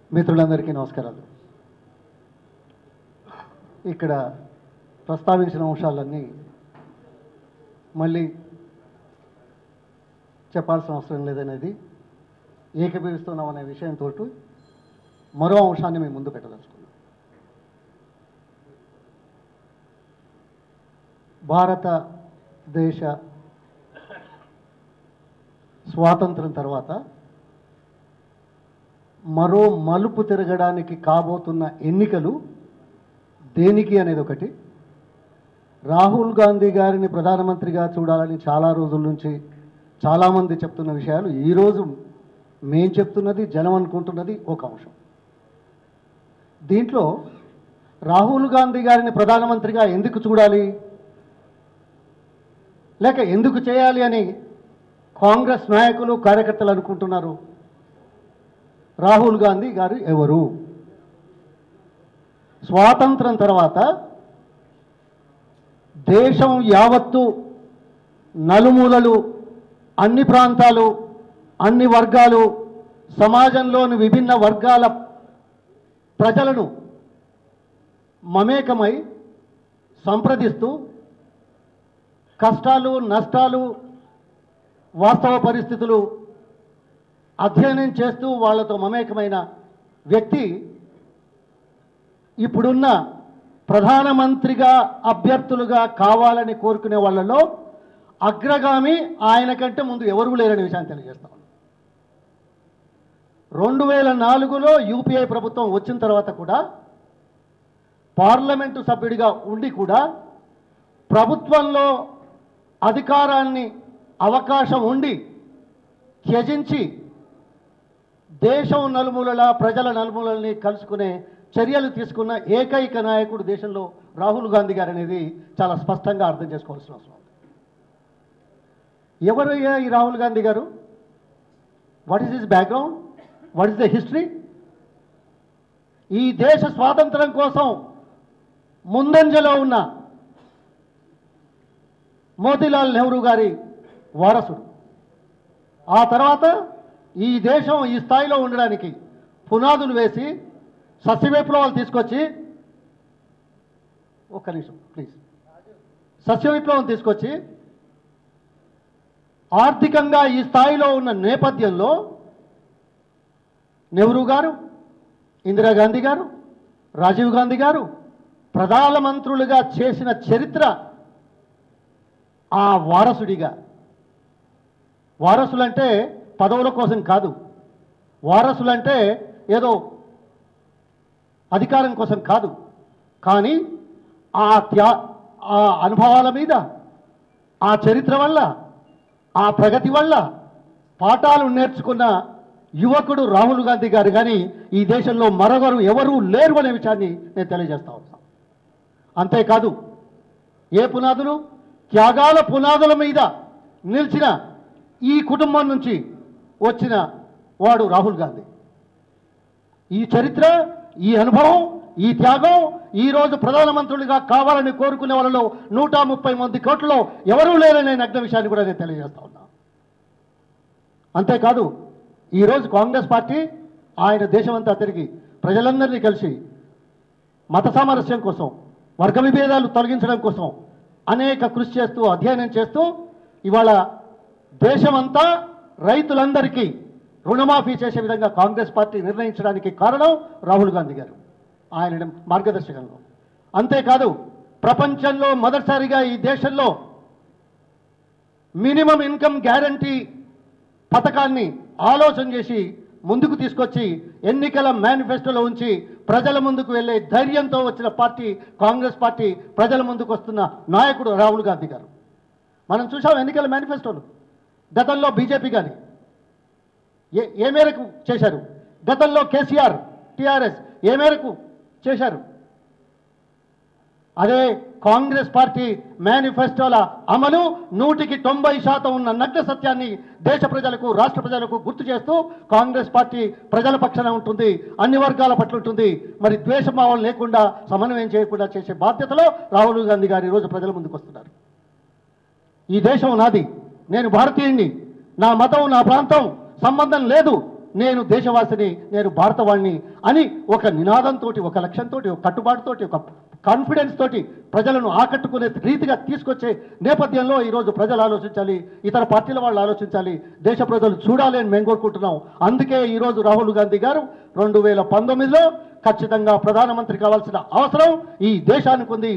మిత్రులందరికీ నమస్కారాలు ఇక్కడ ప్రస్తావించిన అంశాలన్నీ మళ్ళీ చెప్పాల్సిన అవసరం లేదనేది ఏకీభవిస్తున్నాం అనే విషయంతో మరో అంశాన్ని మేము ముందు పెట్టదలుచుకున్నాం భారతదేశ స్వాతంత్రం తర్వాత మరో మలుపు తిరగడానికి కాబోతున్న ఎన్నికలు దేనికి అనేది ఒకటి రాహుల్ గాంధీ గారిని ప్రధానమంత్రిగా చూడాలని చాలా రోజుల నుంచి చాలామంది చెప్తున్న విషయాలు ఈరోజు మేం చెప్తున్నది జనం అనుకుంటున్నది ఒక అంశం దీంట్లో రాహుల్ గాంధీ గారిని ప్రధానమంత్రిగా ఎందుకు చూడాలి లేక ఎందుకు చేయాలి అని కాంగ్రెస్ నాయకులు కార్యకర్తలు అనుకుంటున్నారు రాహుల్ గాంధీ గారు ఎవరు స్వాతంత్రం తర్వాత దేశం యావత్తు నలుమూలలు అన్ని ప్రాంతాలు అన్ని వర్గాలు సమాజంలోని విభిన్న వర్గాల ప్రజలను మమేకమై సంప్రదిస్తూ కష్టాలు నష్టాలు వాస్తవ పరిస్థితులు అధ్యయనం చేస్తూ వాళ్ళతో మమేకమైన వ్యక్తి ఇప్పుడున్న ప్రధానమంత్రిగా అభ్యర్థులుగా కావాలని కోరుకునే వాళ్ళలో అగ్రగామి ఆయన కంటే ముందు ఎవరు లేరనే విషయాన్ని తెలియజేస్తా ఉన్నాను రెండు వేల నాలుగులో యూపీఐ ప్రభుత్వం వచ్చిన తర్వాత కూడా పార్లమెంటు సభ్యుడిగా ఉండి కూడా ప్రభుత్వంలో అధికారాన్ని అవకాశం ఉండి త్యజించి దేశం నలుమూలల ప్రజల నలుమూలల్ని కలుసుకునే చర్యలు తీసుకున్న ఏకైక నాయకుడు దేశంలో రాహుల్ గాంధీ గారు అనేది చాలా స్పష్టంగా అర్థం చేసుకోవాల్సిన అవసరం ఉంది ఎవరయ్యా ఈ రాహుల్ గాంధీ గారు what is his background what is the history ఈ దేశ స్వాతంత్రం కోసం ముందంజలో ఉన్న మోతీలాల్ నెహ్రూ గారి వారసుడు ఆ తర్వాత ఈ దేశం ఈ స్థాయిలో ఉండడానికి పునాదులు వేసి సస్య విప్లవాలు తీసుకొచ్చి ఒక్క నిమిషం ప్లీజ్ సస్య విప్లవం తీసుకొచ్చి ఆర్థికంగా ఈ స్థాయిలో ఉన్న నేపథ్యంలో నెహ్రూ గారు ఇందిరాగాంధీ గారు రాజీవ్ గాంధీ గారు ప్రధానమంత్రులుగా చేసిన చరిత్ర ఆ వారసుడిగా వారసులంటే పదవుల కోసం కాదు వారసులంటే ఏదో అధికారం కోసం కాదు కానీ ఆ త్యా ఆ అనుభవాల మీద ఆ చరిత్ర వల్ల ఆ ప్రగతి వల్ల పాఠాలు నేర్చుకున్న యువకుడు రాహుల్ గాంధీ గారు కానీ ఈ దేశంలో మరొకరు ఎవరూ లేరు అనే విషయాన్ని నేను తెలియజేస్తా ఉన్నాను అంతేకాదు ఏ పునాదులు త్యాగాల పునాదుల మీద నిలిచిన ఈ కుటుంబం నుంచి వచ్చిన వాడు రాహుల్ గాంధీ ఈ చరిత్ర ఈ అనుభవం ఈ త్యాగం ఈ రోజు ప్రధానమంత్రులుగా కావాలని కోరుకునే వాళ్ళలో నూట ముప్పై మంది కోట్లలో ఎవరూ లేరనే నగ్న విషయాన్ని కూడా నేను తెలియజేస్తా ఉన్నా అంతేకాదు ఈరోజు కాంగ్రెస్ పార్టీ ఆయన దేశమంతా తిరిగి ప్రజలందరినీ కలిసి మత సామరస్యం కోసం వర్గ విభేదాలు తొలగించడం కోసం అనేక కృషి చేస్తూ అధ్యయనం చేస్తూ ఇవాళ దేశమంతా రైతులందరికీ రుణమాఫీ చేసే విధంగా కాంగ్రెస్ పార్టీ నిర్ణయించడానికి కారణం రాహుల్ గాంధీ గారు ఆయన మార్గదర్శకంలో అంతేకాదు ప్రపంచంలో మొదటిసారిగా ఈ దేశంలో మినిమం ఇన్కమ్ గ్యారంటీ పథకాన్ని ఆలోచన చేసి ముందుకు తీసుకొచ్చి ఎన్నికల మేనిఫెస్టోలో ఉంచి ప్రజల ముందుకు వెళ్ళే ధైర్యంతో వచ్చిన పార్టీ కాంగ్రెస్ పార్టీ ప్రజల ముందుకు వస్తున్న నాయకుడు రాహుల్ గాంధీ గారు మనం చూసాం ఎన్నికల మేనిఫెస్టోలు గతంలో బీజేపీ కానీ ఏ ఏ మేరకు చేశారు గతంలో కేసీఆర్ టీఆర్ఎస్ ఏ మేరకు చేశారు అదే కాంగ్రెస్ పార్టీ మేనిఫెస్టోల అమలు నూటికి తొంభై శాతం ఉన్న నగ్న సత్యాన్ని దేశ ప్రజలకు రాష్ట్ర ప్రజలకు గుర్తు చేస్తూ కాంగ్రెస్ పార్టీ ప్రజల పక్షాన ఉంటుంది అన్ని వర్గాల పట్ల ఉంటుంది మరి ద్వేషభావం లేకుండా సమన్వయం చేయకుండా చేసే బాధ్యతలో రాహుల్ గాంధీ గారు ఈరోజు ప్రజల ముందుకు వస్తున్నారు ఈ దేశం నాది నేను భారతీయుణ్ణి నా మతం నా ప్రాంతం సంబంధం లేదు నేను దేశవాసిని నేను భారతవాణ్ణి అని ఒక నినాదంతో ఒక లక్ష్యంతో ఒక కట్టుబాటుతోటి ఒక కాన్ఫిడెన్స్ తోటి ప్రజలను ఆకట్టుకునే రీతిగా తీసుకొచ్చే నేపథ్యంలో ఈరోజు ప్రజలు ఆలోచించాలి ఇతర పార్టీల వాళ్ళు ఆలోచించాలి దేశ ప్రజలు చూడాలి అని మేము కోరుకుంటున్నాం అందుకే ఈరోజు రాహుల్ గాంధీ గారు రెండు వేల పంతొమ్మిదిలో ఖచ్చితంగా ప్రధానమంత్రి కావాల్సిన అవసరం ఈ దేశానికి ఉంది